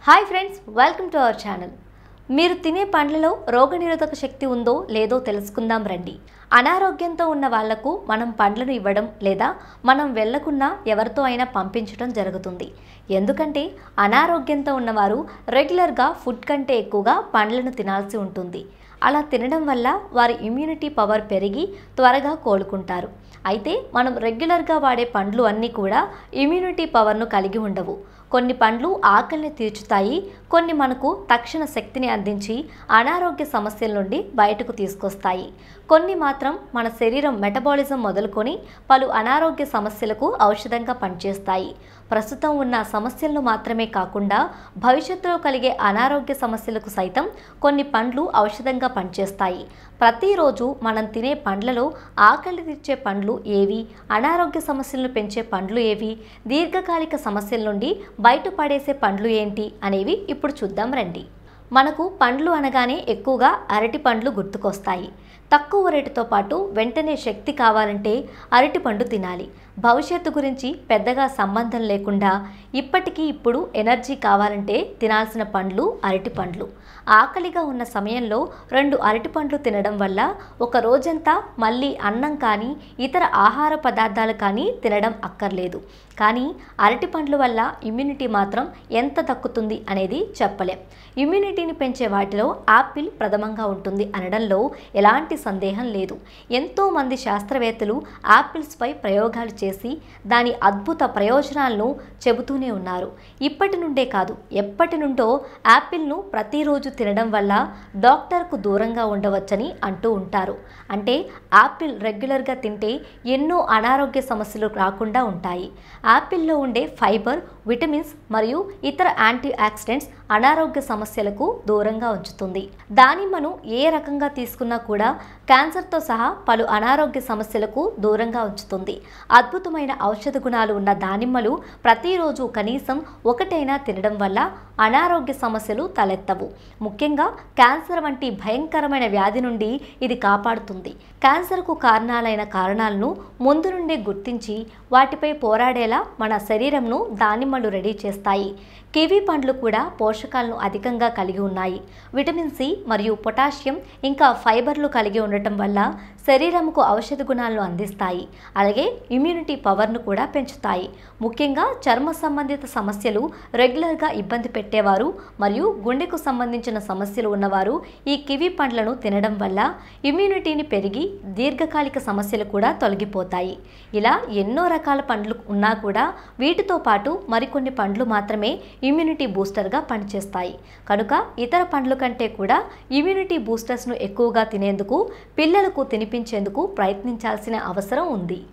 hi friends welcome to our channel మీరు తినే పండ్లలో రోగనిరోధక శక్తి ఉందో లేదో తెలుసుకుందాం రండి అనారోగ్యంతో ఉన్న వాళ్లకు మనం పండ్లను ఇవ్వడం లేదా మనం వెళ్లకున్నా ఎవరితో అయినా పంపించడం జరుగుతుంది ఎందుకంటే అనారోగ్యంతో ఉన్నవారు రెగ్యులర్గా ఫుడ్ కంటే ఎక్కువగా పండ్లను తినాల్సి ఉంటుంది అలా తినడం వల్ల వారి ఇమ్యూనిటీ పవర్ పెరిగి త్వరగా కోలుకుంటారు అయితే మనం రెగ్యులర్గా వాడే పండ్లు అన్నీ కూడా ఇమ్యూనిటీ పవర్ను కలిగి ఉండవు కొన్ని పండ్లు ఆకలిని తీర్చుతాయి కొన్ని మనకు తక్షణ శక్తిని అందించి అనారోగ్య సమస్యల నుండి బయటకు తీసుకొస్తాయి కొన్ని మాత్రం మన శరీరం మెటబాలిజం మొదలుకొని పలు అనారోగ్య సమస్యలకు ఔషధంగా పనిచేస్తాయి ప్రస్తుతం ఉన్న సమస్యలను మాత్రమే కాకుండా భవిష్యత్తులో కలిగే అనారోగ్య సమస్యలకు సైతం కొన్ని పండ్లు ఔషధంగా పనిచేస్తాయి ప్రతిరోజు మనం తినే పండ్లలో ఆకలి తీర్చే పండ్లు ఏవి అనారోగ్య సమస్యలను పెంచే పండ్లు ఏవి దీర్ఘకాలిక సమస్యల నుండి బయటపడేసే పండ్లు ఏంటి అనేవి ఇప్పుడు చూద్దాం రండి మనకు పండ్లు అనగానే ఎక్కువగా అరటి పండ్లు గుర్తుకొస్తాయి తక్కువ రేటుతో పాటు వెంటనే శక్తి కావాలంటే అరటి పండు తినాలి భవిష్యత్తు గురించి పెద్దగా సంబంధం లేకుండా ఇప్పటికీ ఇప్పుడు ఎనర్జీ కావాలంటే తినాల్సిన పండ్లు అరటి పండ్లు ఆకలిగా ఉన్న సమయంలో రెండు అరటి పండ్లు తినడం వల్ల ఒక రోజంతా మళ్ళీ అన్నం కానీ ఇతర ఆహార పదార్థాలు కానీ తినడం అక్కర్లేదు కానీ అరటి పండ్ల వల్ల ఇమ్యూనిటీ మాత్రం ఎంత దక్కుతుంది అనేది చెప్పలేం ఇమ్యూనిటీని పెంచే వాటిలో యాపిల్ ప్రథమంగా ఉంటుంది అనడంలో ఎలాంటి సందేహం లేదు ఎంతోమంది శాస్త్రవేత్తలు యాపిల్స్పై ప్రయోగాలు చేసి దాని అద్భుత ప్రయోజనాలను చెబుతూనే ఉన్నారు ఇప్పటి నుండే కాదు ఎప్పటి నుండో యాపిల్ను ప్రతిరోజు తినడం వల్ల డాక్టర్కు దూరంగా ఉండవచ్చని అంటూ ఉంటారు అంటే యాపిల్ రెగ్యులర్గా తింటే ఎన్నో అనారోగ్య సమస్యలు రాకుండా ఉంటాయి యాపిల్లో ఉండే ఫైబర్ విటమిన్స్ మరియు ఇతర యాంటీ ఆక్సిడెంట్స్ అనారోగ్య సమస్యలకు దూరంగా ఉంచుతుంది దానిమ్మను ఏ రకంగా తీసుకున్నా కూడా క్యాన్సర్తో సహా పలు అనారోగ్య సమస్యలకు దూరంగా ఉంచుతుంది అద్భుతమైన ఔషధ గుణాలు ఉన్న దానిమ్మలు ప్రతిరోజు కనీసం ఒకటైనా తినడం వల్ల అనారోగ్య సమస్యలు తలెత్తవు ముఖ్యంగా క్యాన్సర్ వంటి భయంకరమైన వ్యాధి నుండి ఇది కాపాడుతుంది క్యాన్సర్కు కారణాలైన కారణాలను ముందు నుండే గుర్తించి వాటిపై పోరాడేలా మన శరీరంను దానిమ్మలు రెడీ చేస్తాయి కివీ పండ్లు కూడా పోషకాలను అధికంగా కలిగి ఉన్నాయి విటమిన్ సి మరియు పొటాషియం ఇంకా ఫైబర్లు కలిగి ఉండటం వల్ల శరీరంకు ఔషధ గుణాలను అందిస్తాయి అలాగే ఇమ్యూనిటీ పవర్ను కూడా పెంచుతాయి ముఖ్యంగా చర్మ సంబంధిత సమస్యలు రెగ్యులర్గా ఇబ్బంది పెట్టేవారు మరియు గుండెకు సంబంధించిన సమస్యలు ఉన్నవారు ఈ కివీ పండ్లను తినడం వల్ల ఇమ్యూనిటీని పెరిగి దీర్ఘకాలిక సమస్యలు కూడా తొలగిపోతాయి ఇలా ఎన్నో రకాల పండ్లు ఉన్నా కూడా వీటితో పాటు మరికొన్ని పండ్లు మాత్రమే ఇమ్యూనిటీ బూస్టర్గా పనిచేస్తాయి కనుక ఇతర పండ్ల కంటే కూడా ఇమ్యూనిటీ బూస్టర్స్ను ఎక్కువగా తినేందుకు పిల్లలకు తినిపించేందుకు ప్రయత్నించాల్సిన అవసరం ఉంది